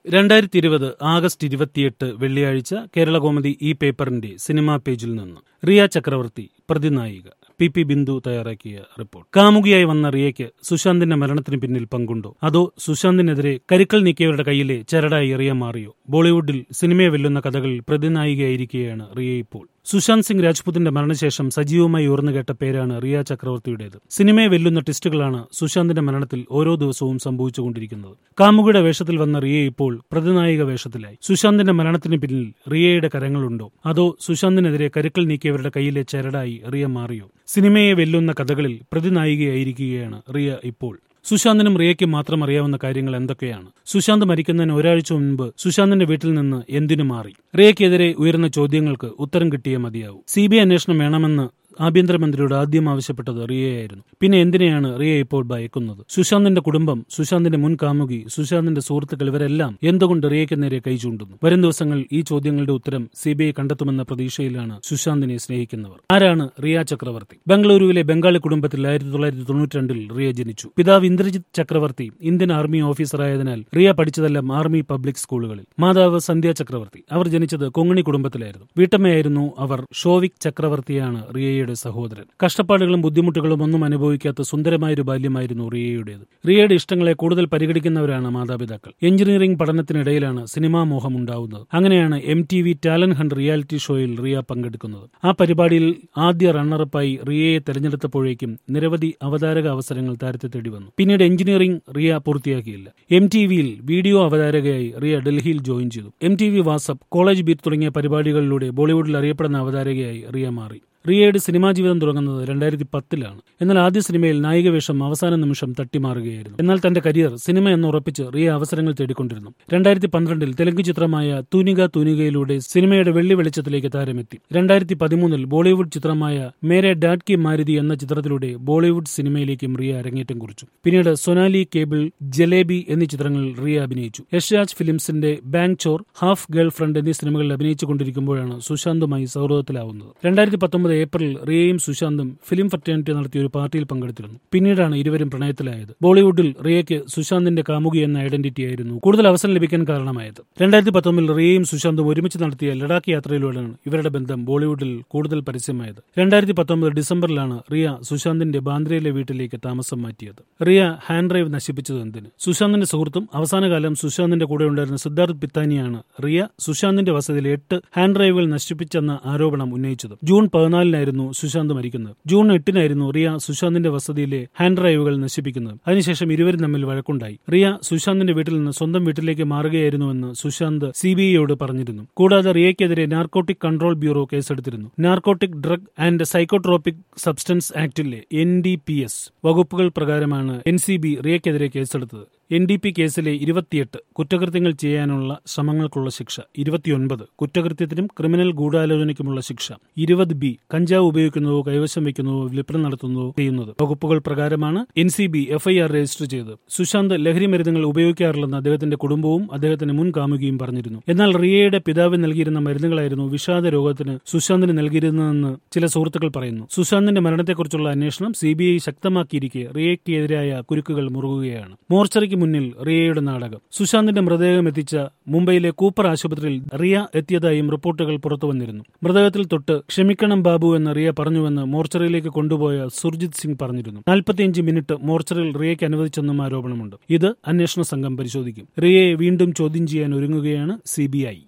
രണ്ടായിരത്തി ഇരുപത് ആഗസ്റ്റ് ഇരുപത്തിയെട്ട് വെള്ളിയാഴ്ച കേരളകോമതി ഈ പേപ്പറിന്റെ സിനിമാ പേജിൽ നിന്ന് റിയ ചക്രവർത്തി പ്രതിനായിക പി പി ബിന്ദു തയ്യാറാക്കിയ റിപ്പോർട്ട് കാമുകിയായി വന്ന റിയയ്ക്ക് സുശാന്തിന്റെ മരണത്തിന് പിന്നിൽ പങ്കുണ്ടോ അതോ സുശാന്തിനെതിരെ കരുക്കൾ നീക്കിയവരുടെ കയ്യിലെ ചരടായി റിയ മാറിയോ ബോളിവുഡിൽ സിനിമയെ വെല്ലുന്ന കഥകളിൽ പ്രതിനായികയായിരിക്കുകയാണ് റിയ ഇപ്പോൾ സുശാന്ത് സിംഗ് രാജ്പുത്തിന്റെ മരണശേഷം സജീവമായി ഉയർന്നു കേട്ട പേരാണ് റിയ ചക്രവർത്തിയുടേത് സിനിമയെ വെല്ലുന്ന ടിസ്റ്റുകളാണ് സുശാന്തിന്റെ മരണത്തിൽ ഓരോ ദിവസവും സംഭവിച്ചുകൊണ്ടിരിക്കുന്നത് കാമുകിയുടെ വേഷത്തിൽ വന്ന റിയ ഇപ്പോൾ പ്രതിനായിക വേഷത്തിലായി സുശാന്തിന്റെ മരണത്തിന് പിന്നിൽ റിയയുടെ കരങ്ങളുണ്ടോ അതോ സുശാന്തിനെതിരെ കരുക്കൾ നീക്കിയവരുടെ കയ്യിലെ ചരടായി റിയ മാറിയോ സിനിമയെ വെല്ലുന്ന കഥകളിൽ പ്രതിനായികയായിരിക്കുകയാണ് റിയ ഇപ്പോൾ സുശാന്തിനും റിയയ്ക്കും മാത്രം അറിയാവുന്ന കാര്യങ്ങൾ എന്തൊക്കെയാണ് സുശാന്ത് മരിക്കുന്നതിന് ഒരാഴ്ച മുൻപ് സുശാന്തിന്റെ വീട്ടിൽ നിന്ന് എന്തിനു മാറി റിയയ്ക്കെതിരെ ഉയർന്ന ചോദ്യങ്ങൾക്ക് ഉത്തരം കിട്ടിയേ മതിയാവൂ സി ബി ഐ അന്വേഷണം വേണമെന്ന് ആഭ്യന്തരമന്ത്രിയോട് ആദ്യം ആവശ്യപ്പെട്ടത് റിയയായിരുന്നു പിന്നെ എന്തിനെയാണ് റിയ ഇപ്പോൾ ഭയക്കുന്നത് സുശാന്തിന്റെ കുടുംബം സുശാന്തിന്റെ മുൻ കാമുകി സുശാന്തിന്റെ സുഹൃത്തുക്കൾ ഇവരെല്ലാം എന്തുകൊണ്ട് റിയയ്ക്ക് നേരെ കൈ ചൂണ്ടുന്നു വരും ദിവസങ്ങളിൽ ഈ ചോദ്യങ്ങളുടെ ഉത്തരം സി ബി ഐ കണ്ടെത്തുമെന്ന പ്രതീക്ഷയിലാണ് സുശാന്തിനെ സ്നേഹിക്കുന്നവർ ആരാണ് റിയ ചക്രവർത്തി ബംഗളൂരുവിലെ ബംഗാളി കുടുംബത്തിൽ ആയിരത്തി തൊള്ളായിരത്തി തൊണ്ണൂറ്റി രണ്ടിൽ റിയ ജനിച്ചു പിതാവ് ഇന്ദ്രജിത് ചക്രവർത്തി ഇന്ത്യൻ ആർമി ഓഫീസറായതിനാൽ റിയ പഠിച്ചതെല്ലാം ആർമി പബ്ലിക് സ്കൂളുകളിൽ മാതാവ് സന്ധ്യ ചക്രവർത്തി അവർ ജനിച്ചത് കൊങ്ങണി കുടുംബത്തിലായിരുന്നു വീട്ടമ്മയായിരുന്നു അവർ ഷോവിക് ചക്രവർത്തിയാണ് റിയയുടെ റിയയുടെ സഹോദരൻ കഷ്ടപ്പാടുകളും ബുദ്ധിമുട്ടുകളും ഒന്നും അനുഭവിക്കാത്ത സുന്ദരമായൊരു ബാല്യമായിരുന്നു റിയയുടേത് റിയയുടെ ഇഷ്ടങ്ങളെ കൂടുതൽ പരിഗണിക്കുന്നവരാണ് മാതാപിതാക്കൾ എഞ്ചിനീയറിംഗ് പഠനത്തിനിടയിലാണ് സിനിമാ മോഹം ഉണ്ടാവുന്നത് അങ്ങനെയാണ് M T V talent hunt reality ഷോയിൽ റിയ പങ്കെടുക്കുന്നത് ആ പരിപാടിയിൽ ആദ്യ റണ്ണറപ്പായി റിയയെ തെരഞ്ഞെടുത്തപ്പോഴേക്കും നിരവധി അവതാരക അവസരങ്ങൾ താരത്തെ തേടി വന്നു പിന്നീട് എഞ്ചിനീയറിംഗ് റിയ പൂർത്തിയാക്കിയില്ല എം ടി വിയിൽ വീഡിയോ അവതാരകയായി റിയ ഡൽഹിയിൽ ജോയിൻ ചെയ്തു M T V what's up college beat തുടങ്ങിയ പരിപാടികളിലൂടെ ബോളിവുഡിൽ അറിയപ്പെടുന്ന അവതാരകയായി റിയ മാറി റിയയുടെ സിനിമാ ജീവിതം തുടങ്ങുന്നത് രണ്ടായിരത്തി പത്തിലാണ് എന്നാൽ ആദ്യ സിനിമയിൽ നായിക വേഷം അവസാന നിമിഷം തട്ടിമാറുകയായിരുന്നു എന്നാൽ തന്റെ കരിയർ സിനിമ എന്ന് ഉറപ്പിച്ച് റിയ അവസരങ്ങൾ തേടിക്കൊണ്ടിരുന്നു രണ്ടായിരത്തി പന്ത്രണ്ടിൽ തെലുങ്ക് ചിത്രമായ തൂനിക തൂനികയിലൂടെ സിനിമയുടെ വെള്ളി വെളിച്ചത്തിലേക്ക് താരമെത്തി രണ്ടായിരത്തി പതിമൂന്നിൽ ബോളിവുഡ് ചിത്രമായ മേരെ ഡാഡ് കി മാരുതി എന്ന ചിത്രത്തിലൂടെ ബോളിവുഡ് സിനിമയിലേക്കും റിയ അരങ്ങേറ്റം കുറിച്ചു പിന്നീട് സൊനാലി കേബിൾ ജലേബി എന്നീ ചിത്രങ്ങളിൽ റിയ അഭിനയിച്ചു യഷ്രാജ് ഫിലിംസിന്റെ bank Chor half girlfriend എന്നീ സിനിമകളിൽ അഭിനയിച്ചുകൊണ്ടിരിക്കുമ്പോഴാണ് സുശാന്തുമായി സൗഹൃദത്തിലാവുന്നത് രണ്ടായിരത്തി പത്തൊമ്പത് ഏപ്രിൽ റിയയും സുശാന്തും ഫിലിം ഫെറ്റേണിറ്റി നടത്തിയ ഒരു പാർട്ടിയിൽ പങ്കെടുത്തിരുന്നു പിന്നീടാണ് ഇരുവരും പ്രണയത്തിലായത് ബോളിവുഡിൽ റിയയ്ക്ക് സുശാന്തിന്റെ കാമുകി എന്ന ഐഡന്റിറ്റി ആയിരുന്നു കൂടുതൽ അവസരം ലഭിക്കാൻ കാരണമായത് രണ്ടായിരത്തി പത്തൊമ്പതിൽ റിയയും സുശാന്തും ഒരുമിച്ച് നടത്തിയ ലഡാക്ക് യാത്രയിലൂടെയാണ് ഇവരുടെ ബന്ധം ബോളിവുഡിൽ കൂടുതൽ പരസ്യമായത് രണ്ടായിരത്തി പത്തൊമ്പത് ഡിസംബറിലാണ് റിയ സുശാന്തിന്റെ ബാന്ദ്രയിലെ വീട്ടിലേക്ക് താമസം മാറ്റിയത് റിയ ഹാൻഡ് ഡ്രൈവ് നശിപ്പിച്ചത് എന്തിന് സുശാന്തിന്റെ സുഹൃത്തും അവസാനകാലം സുശാന്തിന്റെ കൂടെ ഉണ്ടായിരുന്ന സിദ്ധാർത്ഥ് പിത്താനിയാണ് റിയ സുശാന്തിന്റെ വസതിയിൽ എട്ട് ഹാൻഡ് ഡ്രൈവുകൾ നശിപ്പിച്ചെന്ന ആരോപണം ഉന്നയിച്ചത് ജൂൺ പതിനാല് പതിനാലിനായിരുന്നു സുശാന്ത് മരിക്കുന്നത് ജൂൺ എട്ടിനായിരുന്നു റിയ സുശാന്തിന്റെ വസതിയിലെ ഹാൻഡ് ഡ്രൈവുകൾ നശിപ്പിക്കുന്നത് അതിനുശേഷം ഇരുവരും തമ്മിൽ വഴക്കുണ്ടായി റിയ സുശാന്തിന്റെ വീട്ടിൽ നിന്ന് സ്വന്തം വീട്ടിലേക്ക് മാറുകയായിരുന്നുവെന്ന് സുശാന്ത് സി ബി ഐയോട് പറഞ്ഞിരുന്നു കൂടാതെ റിയയ്ക്കെതിരെ നാർക്കോട്ടിക് കൺട്രോൾ ബ്യൂറോ കേസെടുത്തിരുന്നു narcotic drug and psychotropic substance ആക്ടിലെ എൻ ഡി പി എസ് വകുപ്പുകൾ പ്രകാരമാണ് എൻ സി ബി റിയയ്ക്കെതിരെ കേസെടുത്തത് എൻ ഡി പി കേസിലെ ഇരുപത്തിയെട്ട് കുറ്റകൃത്യങ്ങൾ ചെയ്യാനുള്ള ശ്രമങ്ങൾക്കുള്ള ശിക്ഷ ഇരുപത്തിയൊൻപത് കുറ്റകൃത്യത്തിനും ക്രിമിനൽ ഗൂഢാലോചനയ്ക്കുമുള്ള ശിക്ഷ ഇരുപത് ബി കഞ്ചാവ് ഉപയോഗിക്കുന്നതോ കൈവശം വയ്ക്കുന്നതോ വിൽപ്പന നടത്തുന്നതോ ചെയ്യുന്നത് വകുപ്പുകൾ പ്രകാരമാണ് N C B FIR register ചെയ്തത് സുശാന്ത് ലഹരി മരുന്നുകൾ ഉപയോഗിക്കാറില്ലെന്ന് അദ്ദേഹത്തിന്റെ കുടുംബവും അദ്ദേഹത്തിന്റെ മുൻ കാമുകിയും പറഞ്ഞിരുന്നു എന്നാൽ റിയയുടെ പിതാവ് നൽകിയിരുന്ന മരുന്നുകളായിരുന്നു വിഷാദ രോഗത്തിന് സുശാന്തിന് നൽകിയിരുന്നതെന്ന് ചില സുഹൃത്തുക്കൾ പറയുന്നു സുശാന്തിന്റെ മരണത്തെക്കുറിച്ചുള്ള അന്വേഷണം സി ബി ഐ ശക്തമാക്കിയിരിക്കെ റിയയ്ക്കെതിരായ കുരുക്കുകൾ മുറുകുകയാണ് മോർച്ചറിക്ക് മുന്നിൽ റിയയുടെ നാടകം സുശാന്തിന്റെ മൃതദേഹം എത്തിച്ച മുംബൈയിലെ കൂപ്പർ ആശുപത്രിയിൽ റിയ എത്തിയതായും റിപ്പോർട്ടുകൾ പുറത്തു വന്നിരുന്നു മൃതദേഹത്തിൽ തൊട്ട് ക്ഷമിക്കണം ബാബു എന്ന് റിയ പറഞ്ഞുവെന്ന് മോർച്ചറിയിലേക്ക് കൊണ്ടുപോയ സുർജിത് സിംഗ് പറഞ്ഞിരുന്നു നാൽപ്പത്തിയഞ്ച് മിനിറ്റ് മോർച്ചറിയിൽ റിയയ്ക്ക് അനുവദിച്ചെന്നും ആരോപണമുണ്ട് ഇത് അന്വേഷണ സംഘം പരിശോധിക്കും റിയയെ വീണ്ടും ചോദ്യം ചെയ്യാൻ ഒരുങ്ങുകയാണ് സി